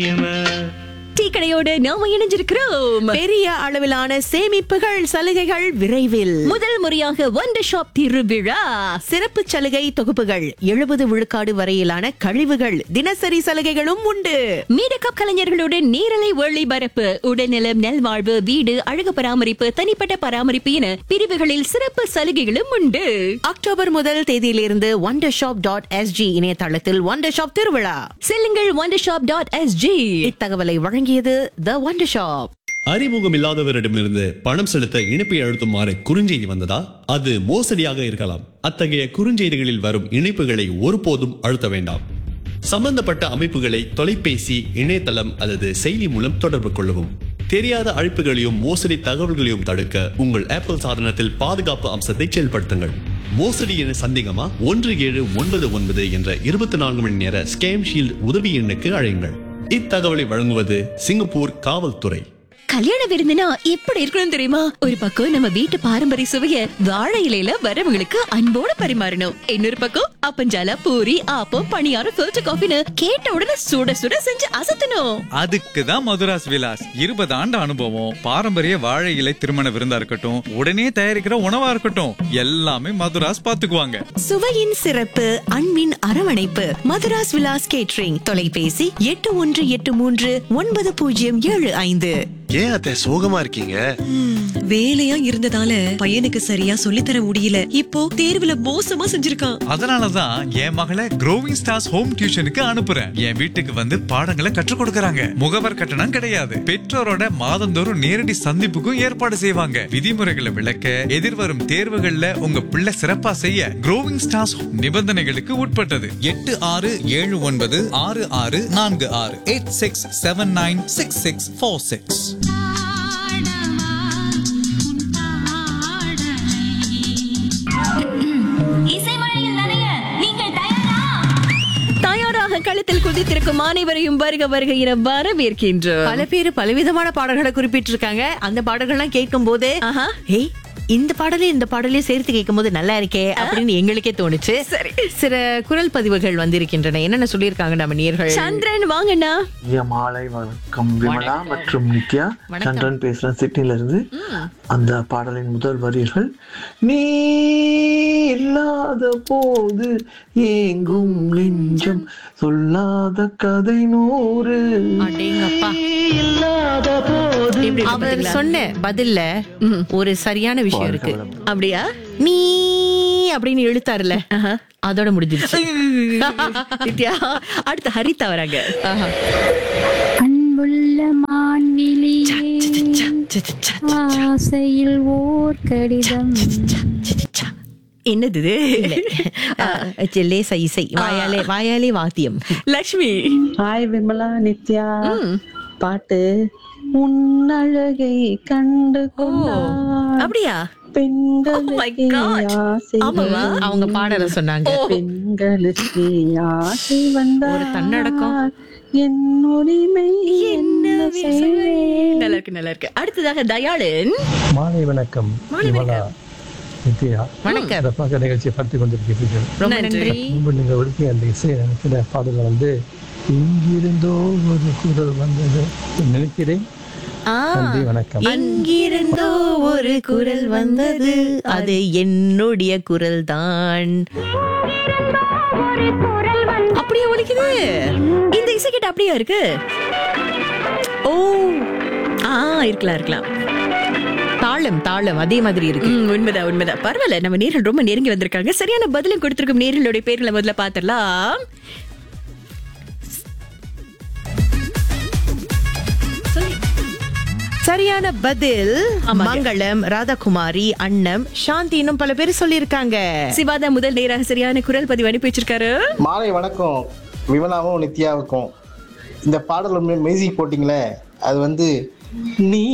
Tea கடையோடு நாம இணைஞ்சிருக்கிறோம் பெரிய அளவிலான சேமிப்புகள் சலுகைகள் விரைவில் முதல் முறையாக ஒண்டர் ஷாப் திருவிழா சிறப்பு சலுகை தொகுப்புகள் எழுபது விழுக்காடு வரையிலான கழிவுகள் தினசரி சலுகைகளும் உண்டு மீடக்கப் கலைஞர்களுடன் நேரலை ஒளிபரப்பு உடல்நலம் நல்வாழ்வு வீடு அழகு பராமரிப்பு தனிப்பட்ட பராமரிப்பு என பிரிவுகளில் சிறப்பு சலுகைகளும் உண்டு அக்டோபர் முதல் தேதியிலிருந்து ஒண்டர் ஷாப் டாட் எஸ்ஜி இணையதளத்தில் ஒண்டர் ஷாப் திருவிழா செல்லுங்கள் ஒண்டர் ஷாப் டாட் எஸ்ஜி இத்தகவலை வழங்கியது த ஒண்டர் ஷாப் அறிமுகம் இல்லாதவரிடமிருந்து பணம் செலுத்த இணைப்பை அழுத்துமாறு குறுஞ்செய்தி வந்ததா அது மோசடியாக இருக்கலாம் அத்தகைய குறுஞ்செய்திகளில் வரும் இணைப்புகளை ஒருபோதும் அழுத்த வேண்டாம் சம்பந்தப்பட்ட அமைப்புகளை தொலைபேசி இணையதளம் அல்லது செயலி மூலம் தொடர்பு கொள்ளவும் தெரியாத அழைப்புகளையும் மோசடி தகவல்களையும் தடுக்க உங்கள் ஆப்பிள் சாதனத்தில் பாதுகாப்பு அம்சத்தை செயல்படுத்துங்கள் மோசடி என சந்தேகமா ஒன்று ஏழு ஒன்பது ஒன்பது என்ற இருபத்தி நான்கு மணி நேர ஸ்கேம் ஷீல்ட் உதவி எண்ணுக்கு அழையுங்கள் இத்தகவலை வழங்குவது சிங்கப்பூர் காவல்துறை கல்யாண விருந்துனா எப்படி இருக்கணும் தெரியுமா ஒரு பக்கம் நம்ம வீட்டு பாரம்பரிய சுவைய வாழை இலையில வரவங்களுக்கு அன்போட பரிமாறணும் இன்னொரு பக்கம் அப்பஞ்சால பூரி ஆப்பம் பணியாரம் ஃபில்டர் காஃபின்னு கேட்ட உடனே சுட சுட செஞ்சு அசத்தணும் அதுக்கு தான் மதுராஸ் விலாஸ் இருபது ஆண்டு அனுபவம் பாரம்பரிய வாழை இலை திருமண விருந்தா இருக்கட்டும் உடனே தயாரிக்கிற உணவா இருக்கட்டும் எல்லாமே மதுராஸ் பாத்துக்குவாங்க சுவையின் சிறப்பு அன்பின் அரவணைப்பு மதுராஸ் விலாஸ் கேட்ரிங் தொலைபேசி எட்டு ஒன்று எட்டு மூன்று ஒன்பது பூஜ்ஜியம் ஏழு ஐந்து ஏன் அத்தை சோகமா இருக்கீங்க வேலையா இருந்ததால பையனுக்கு சரியா சொல்லித்தர முடியல இப்போ தேர்வுல மோசமா செஞ்சிருக்கான் அதனாலதான் என் மகளை க்ரோவிங் ஸ்டார்ஸ் ஹோம் டியூஷனுக்கு அனுப்புறேன் என் வீட்டுக்கு வந்து பாடங்களை கற்றுக் கொடுக்கறாங்க முகவர் கட்டணம் கிடையாது பெற்றோரோட மாதந்தோறும் நேரடி சந்திப்புக்கும் ஏற்பாடு செய்வாங்க விதிமுறைகளை விளக்க எதிர்வரும் தேர்வுகள்ல உங்க பிள்ளை சிறப்பா செய்ய க்ரோவிங் ஸ்டார்ஸ் நிபந்தனைகளுக்கு உட்பட்டது எட்டு ஆறு ஏழு ஒன்பது ஆறு ஆறு நான்கு ஆறு eight six seven nine six six four six இசைமழையில் நனைய நீங்கள் தயாரா தயாராக களத்தில் குதித்திருக்கும் அனைவரையும் வருக வருக என வரவேற்கின்றோம் பல பேர் பலவிதமான பாடல்களை குறிப்பிட்டிருக்காங்க அந்த பாடல்கள்லாம் கேட்கும் போது ஆஹா. ஏய் இந்த பாடலே இந்த பாடலே சேர்த்து கேட்கும் போது நல்லா இருக்கே அப்படின்னு எங்களுக்கே தோணுச்சு சரி. சில குரல் பதிவுகள் வந்திருக்கின்றன என்னென்ன சொல்லியிருக்காங்க நம்ம நேர்கள் சந்திரன் வாங்கண்ணா ஐயா மாலை வணக்கம் விமலா மற்றும் நித்யா சந்திரன் பேசுறேன் சிட்னில இருந்து அந்த பாடலின் முதல் வரிகள் நீ இல்லாத போது ஏங்கும் நெஞ்சம் சொல்லாத கதை நூறு அடேங்கப்பா. நீ இல்லாத போது இப்படி அவர் சொன்ன பதில்ல ஒரு சரியான விஷயம் இருக்கு அப்படியா நீ அப்படின்னு இழுத்தாருல அதோட முடிஞ்சிருச்சு நித்யா அடுத்து ஹரிதா வராங்க ஆஹா. அன்புள்ள மான்விழியே ச, ச, ச, ஆசையில் ஓர் கடிதம் என்னது இது? இல்ல. ஆ, ச்ச, லேசா இசை வாயாலே வாயாலே வாத்தியம் லக்ஷ்மி ஹாய் விமலா நித்யா பாட்டு உன்னழகை கண்டு கொண்டார் அப்படியா பெண்களுக்கு God. ஆசை ஆமாவா? அவங்க பாடல சொன்னாங்க பெண்களுக்கு ஆசை வந்தார் ஒரு தன்னடக்கம். என் உரிமை என்ன செய்வேன் நல்லா இருக்கு நல்லா இருக்கு அடுத்ததாக தயாளன் மாலை வணக்கம் விமலா நித்யா வணக்கம் சிறப்பாக நிகழ்ச்சியை பார்த்து கொண்டிருக்கிறீர்கள் ரொம்ப நன்றி முன்பு நீங்கள் ஒழுக்கிய அந்த இசை நினைக்கிற பாடல்கள் வந்து இங்கிருந்தோ ஒரு குரல் வந்தது நினைக்கிறேன் ஆ, நன்றி வணக்கம் எங்கிருந்தோ ஒரு குரல் வந்தது அது என்னுடைய குரல் தான் அப்படியே ஒலிக்குது இந்த இசை கேட்ட அப்படியா இருக்கு ஓ ஆ இருக்கலாம் இருக்கலாம் தாளம் தாளம் அதே மாதிரி இருக்கு ம், உண்மைதான் உண்மைதான் பரவாயில்ல நம்ம நேரில் ரொம்ப நெருங்கி வந்திருக்காங்க சரியான பதிலும் கொடுத்திருக்கும் நேர்களுடைய பேர்களை முதல்ல பாத்திரலாம் சரியான பதில் மங்களம் ராதாகுமாரி அன்னம் சாந்தி இன்னும் பல பேர் சொல்லியிருக்காங்க சிவாதா முதல் நேராக சரியான குரல் பதிவு அனுப்பி வச்சிருக்காரு மாலை வணக்கம் விமலாவும் நித்யாவுக்கும் இந்த பாடல் மியூசிக் போட்டிங்களே அது வந்து நீ